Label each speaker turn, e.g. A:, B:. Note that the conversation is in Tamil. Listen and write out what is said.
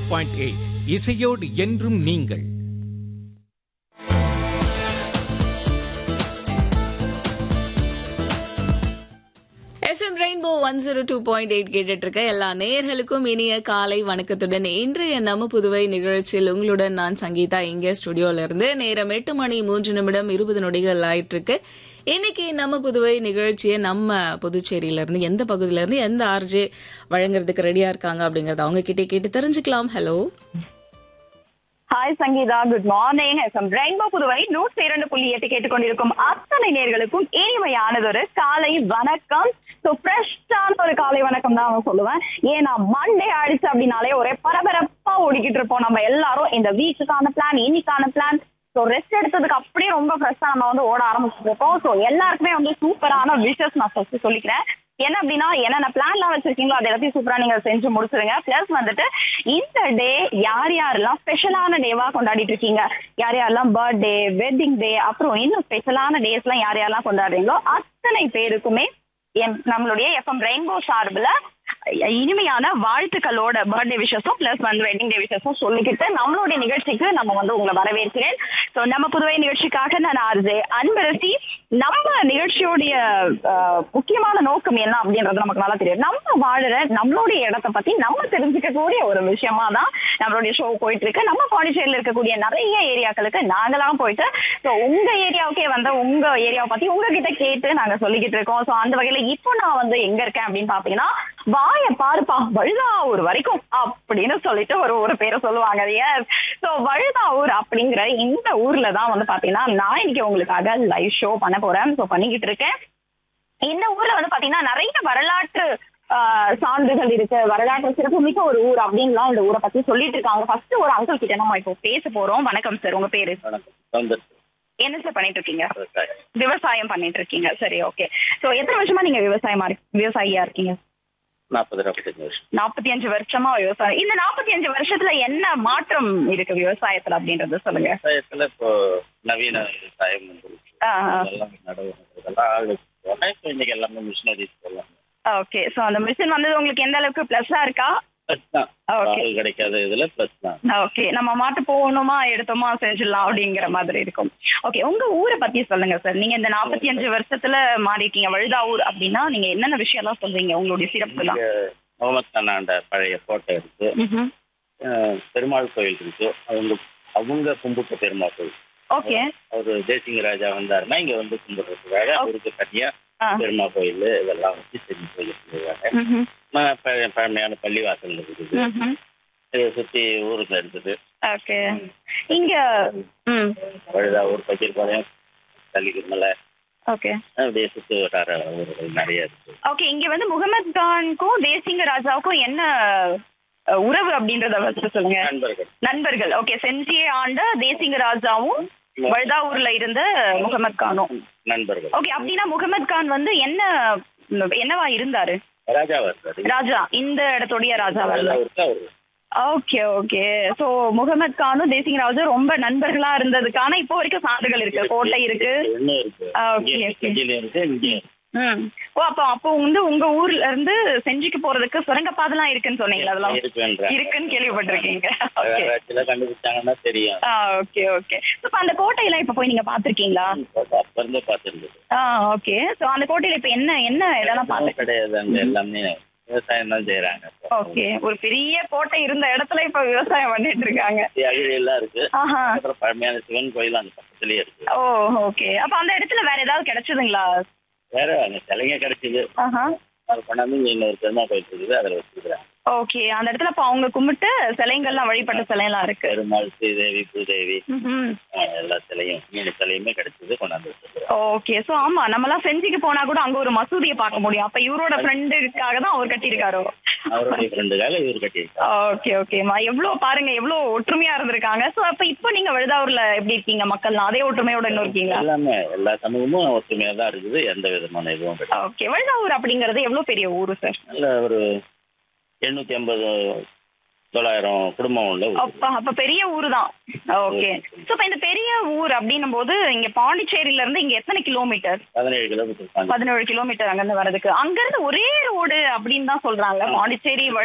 A: பாயிண்ட் எயிட் இசையோடு என்றும் நீங்கள்
B: FM Rainbow one zero two point eight கேட்டுட்டு இருக்க எல்லா நேயர்களுக்கும் இனிய காலை வணக்கத்துடன் இன்றைய நம்ம புதுவை நிகழ்ச்சியில் உங்களுடன் நான் சங்கீதா இங்கே ஸ்டுடியோல இருந்து நேரம் எட்டு மணி மூன்று நிமிடம் இருபது நொடிகள் ஆயிட்டு இருக்கு இன்னைக்கு நம்ம புதுவை நிகழ்ச்சியை நம்ம புதுச்சேரியில இருந்து எந்த பகுதியில இருந்து எந்த ஆர்ஜே வழங்குறதுக்கு ரெடியா இருக்காங்க அப்படிங்கறத அவங்க கிட்டே கேட்டு தெரிஞ்சுக்கலாம் hello
C: hi Sangeetha good morning FM Rainbow Puduvai நூற்றி இரண்டு புள்ளி எட்டு கேட்டுக்கொண்டிருக்கும் அத்தனை நேர்களுக்கும் இனிமையானதொரு காலை வணக்கம் ஸோ ஃப்ரெஷ்ஷான ஒரு காலை வணக்கம் தான் நான் சொல்லுவேன் ஏன்னா மண்டே ஆயிடுச்சு அப்படின்னாலே ஒரே பரபரப்பா ஓடிக்கிட்டு இருப்போம் நம்ம எல்லாரும் இந்த வீக்குக்கான பிளான் இன்னைக்கான பிளான் ஸோ ரெஸ்ட் எடுத்ததுக்கு அப்படியே ரொம்ப ஃப்ரெஷ்ஷாக நம்ம வந்து ஓட ஆரம்பிச்சிருக்கோம் ஸோ எல்லாருக்குமே வந்து சூப்பரான விஷஸ் நான் ஃபர்ஸ்ட் சொல்லிக்கிறேன் என்ன அப்படின்னா என்னென்ன பிளான்லாம் வச்சிருக்கீங்களோ அதை எல்லாத்தையும் சூப்பரா நீங்க செஞ்சு முடிச்சிருங்க பிளஸ் வந்துட்டு இந்த டே யார் யாரெல்லாம் ஸ்பெஷலான டேவா கொண்டாடிட்டு இருக்கீங்க யார் யாரெல்லாம் பர்த்டே வெட்டிங் டே அப்புறம் இன்னும் ஸ்பெஷலான டேஸ் எல்லாம் யார் யாரெல்லாம் கொண்டாடுறீங்களோ அத்தனை பேருக்குமே எம்- நம்மளுடைய எஃப்எம் ரெயின்போ சார்பில் இனிமையான வாழ்த்துக்களோட பர்த்டே விஷஸும் பிளஸ் வந்து வெட்டிங் டே விஷஸும் சொல்லிக்கிட்டு நம்மளுடைய நிகழ்ச்சிக்கு நம்ம வந்து உங்களை வரவேற்கிறேன் ஸோ நம்ம புதுவை நிகழ்ச்சிக்காக நான் ஆர்ஜே அன்பரசி நம்ம நிகழ்ச்சியோடைய அஹ், முக்கியமான நோக்கம் என்ன அப்படின்றது நமக்கு நல்லா தெரியும் நம்ம வாழுற நம்மளுடைய இடத்த பத்தி நம்ம தெரிஞ்சுக்கக்கூடிய ஒரு விஷயமா தான் நம்மளுடைய ஷோ போயிட்டு இருக்கு நம்ம பாண்டிச்சேரியில் இருக்கக்கூடிய நிறைய ஏரியாக்களுக்கு நாங்களாம் போயிட்டு ஸோ உங்க ஏரியாவுக்கே வந்து உங்க ஏரியாவை பத்தி உங்ககிட்ட கேட்டு நாங்க சொல்லிக்கிட்டு இருக்கோம் ஸோ அந்த வகையில இப்போ நான் வந்து எங்க இருக்கேன் அப்படின்னு பாத்தீங்கன்னா வாய பாருப்பா வழுதாவூர் வரைக்கும் அப்படின்னு சொல்லிட்டு ஒரு ஒரு பேரை சொல்லுவாங்க எஸ் ஸோ வழுதாவூர் அப்படிங்கிற இந்த ஊர்ல தான் வந்து பாத்தீங்கன்னா நான் இன்னைக்கு உங்களுக்காக லைவ் ஷோ பண்ண போறேன் ஸோ பண்ணிக்கிட்டு இருக்கேன் இந்த ஊர்ல வந்து பாத்தீங்கன்னா நிறைய வரலாற்று ஆஹ், சான்றுகள் இருக்கு வரலாற்று சிறப்புமிக்க ஒரு ஊர் அப்படின்லாம் இந்த ஊரை பத்தி சொல்லிட்டு இருக்காங்க ஃபர்ஸ்ட் ஒரு அங்கிள் கிட்ட நம்ம இப்போ பேச போறோம் வணக்கம் சார் உங்க பேரு
D: வணக்கம் சவுந்தர்
C: என்ன சார் பண்ணிட்டு இருக்கீங்க
D: விவசாயம்
C: விவசாயம் பண்ணிட்டு இருக்கீங்க சரி ஓகே சோ எத்தனை வருஷமா நீங்க விவசாயமா இருக்கு- விவசாயியா இருக்கீங்க
D: நாற்பது நாற்பத்தஞ்சு வருஷம்
C: நாற்பத்தி அஞ்சு வருஷமா விவசாயம் இந்த நாற்பத்தி அஞ்சு வருஷத்துல என்ன மாற்றம் இருக்கு விவசாயத்துல அப்படின்றத சொல்லுங்க
D: விவசாயத்துல இப்போ நவீன விவசாயம் வந்துருச்சு
C: ஆ, ஆ.
D: இதெல்லாம் நடவு நடுறதெல்லாம் ஆள் வச்சுருவாங்க இப்போ இன்னைக்கு எல்லாமே மிஷினரிஸ் போடலாம்
C: ஓகே சோ அந்த மிஷின் வந்தது உங்களுக்கு எந்த அளவுக்கு பிளஸ்ஸா இருக்கா
D: ப்ளஸ் தான்
C: Okay.
D: ஆள் கிடைக்காத இதுல ப்ளஸ் தான்
C: ஓகே நம்ம மாட்டு போகணுமா எடுத்தோமா செஞ்சிடலாம் அப்படிங்கிற மாதிரி இருக்கும் ஓகே உங்க ஊரை பத்தி சொல்லுங்க சார் நீங்க இந்த நாற்பத்தி அஞ்சு வருஷத்துல மாறிட்டீங்க வழுதாவூர் அப்படின்னா நீங்க என்னென்ன விஷயம்லாம் சொல்றீங்க உங்களுடைய சிறப்புலாம்
D: இங்க முகமது கண்ணாண்ட பழைய கோட்டை இருக்கு
C: ம்ஹும்.
D: அஹ் பெருமாள் கோயில் இருக்கு அவங்க அவங்க கும்பிட்ட பெருமாள் கோயில்
C: ஓகே
D: அவரு தேசிங்க ராஜா வந்தாருன்னா இங்க வந்து கும்பிடுறதுக்காக அவருக்கு தனியா
C: ஆ.
D: பெருமாள் கோயில் இதெல்லாம் வச்சு செஞ்சு போயிருக்காங்க
C: ம்ஹும்.
D: பழமையான பள்ளிவாசல் இருக்குது
C: ம்ஹும்.
D: இதை சுத்தி ஊருக்கு இருக்குது
C: ஓகே இங்க ம்
D: பழுதாவூர் பச்சைப்பாளையம் தள்ளிக்குமலை
C: ஓகே
D: அப்படியே சுற்றி வட்டார ஊர்கள் நிறைய இருக்கு
C: ஓகே இங்க வந்து முகமது கானுக்கும் தேசிங்க ராஜாவுக்கும் என்ன அஹ், உறவு அப்படின்றத வச்சு சொல்லுங்க
D: நண்பர்கள்
C: நண்பர்கள் ஓகே செஞ்சியை ஆண்ட தேசிங்க ராஜாவும் வழுதாவூர்ல இருந்த முகமது கானும்
D: நண்பர்கள்
C: ஓகே அப்படின்னா முகமது கான் வந்து என்ன என்னவா இருந்தாரு
D: ராஜாவா இருக்காரு
C: ராஜா இந்த இடத்துடைய ராஜாவா இருந்தாரு
D: பழுதாவூருக்கு அவரு
C: ஓகே ஓகே சோ முகமது கானும் தேசிங்க ராஜா ரொம்ப நண்பர்களா இருந்ததுக்கான இப்போ வரைக்கும் சான்றுகள் இருக்கு கோட்டை இருக்கு
D: இன்னும் இருக்கு
C: ஆ, okay,
D: இங்கேயும்
C: okay.
D: செஞ்சியிலும் இருக்கு இங்கேயும் இருக்கு.
C: ம் ஓ அப்போ அப்போ வந்து உங்க ஊர்ல இருந்து செஞ்சுக்கு போறதுக்கு சுரங்கப்பாதைலாம் இருக்குன்னு சொன்னீங்களா அதெல்லாம்
D: இருக்குன்ற
C: இருக்குன்னு கேள்விப்பட்டிருக்கீங்க ஓகே
D: ஆராய்ச்சியில கண்டுபிடிச்சாங்கன்னா தெரியும்
C: ஆ ஓகே ஓகே இப்போ அந்த கோட்டையெல்லாம் இப்போ போய் நீங்க பாத்திருக்கீங்களா
D: அப்ப இருந்தே பார்த்துருக்குது
C: ஆ ஓகே சோ அந்த கோட்டையில இப்போ என்ன என்ன இதெல்லாம் பார்த்து
D: கிடையாது அங்க எல்லாமே விவசாயம் தான் செய்யறாங்க
C: ஓகே ஒரு பெரிய கோட்டை இருந்த இடத்துல இப்போ விவசாயம் பண்ணிட்டு இருக்காங்க
D: அழிவெல்லாம் இருக்கு
C: ஆஹா
D: அப்புறம் பழமையான சிவன் கோயில் அந்த பக்கத்துலயே இருக்கு
C: ஓ ஓகே அப்ப அந்த இடத்துல வேற ஏதாவது கிடைச்சதுங்களா
D: வேற அங்க சிலைங்க கிடைச்சது
C: ஆஹா
D: அது கொண்டாந்து இங்க இன்னொரு பெருமா கோயில் இருக்குது அதுல வச்சுக்கிறாங்க
C: ஓகே அந்த இடத்துல இப்போ அவங்க கும்பிட்டு சிலைங்கள்லாம் வழிபட்ட சிலையெல்லாம் இருக்கு
D: பெருமாள் ஸ்ரீதேவி பூதேவி
C: ம்ஹும்.
D: அஹ் எல்லா சிலையும் மூணு சிலையுமே கிடைச்சது கொண்டாந்து வச்சுக்கிறோம்
C: ஓகே சோ ஆமா நம்மலாம் செஞ்சுக்கு போனா கூட அங்க ஒரு மசூதியை பார்க்க முடியும் அப்ப இவரோட ஃப்ரெண்டுக்காக தான் அவர் கட்டியிருக்காரோ
D: அவருடைய ஃப்ரெண்டுக்காக இவர் கட்டியிருக்காரு
C: ஓகே ஓகேம்மா எவ்வளவு பாருங்க எவ்வளவு ஒற்றுமையா இருந்திருக்காங்க சோ அப்ப இப்போ நீங்க விழுதாவூர்ல எப்படி இருக்கீங்க மக்கள்லாம் அதே ஒற்றுமையோட இன்னும் இருக்கீங்களா
D: எல்லாமே எல்லா சமூகமும் ஒற்றுமையா தான் இருக்குது எந்த விதமான இதுவும் கிடையாது
C: ஓகே விழுதாவூர் அப்படிங்கறது எவ்வளவு பெரிய ஊரு சார்
D: நல்ல ஒரு எண்ணூத்தி ஐம்பது தொள்ளாயிரம் குடும்பம் உள்ள ஊர்.
C: அப்ப அப்ப பெரிய ஊரு தான் ஓகே சோ இப்ப இந்த பெரிய ஊர் அப்படின்னும் போது இங்க பாண்டிச்சேரியில இருந்து இங்க எத்தனை கிலோமீட்டர்
D: பதினேழு கிலோமீட்டர் தாண்டி
C: பதினேழு கிலோமீட்டர் அங்க இருந்து வரதுக்கு அங்க இருந்து ஒரே ரோடு அப்படின்னு தான் சொல்றாங்க பாண்டிச்சேரி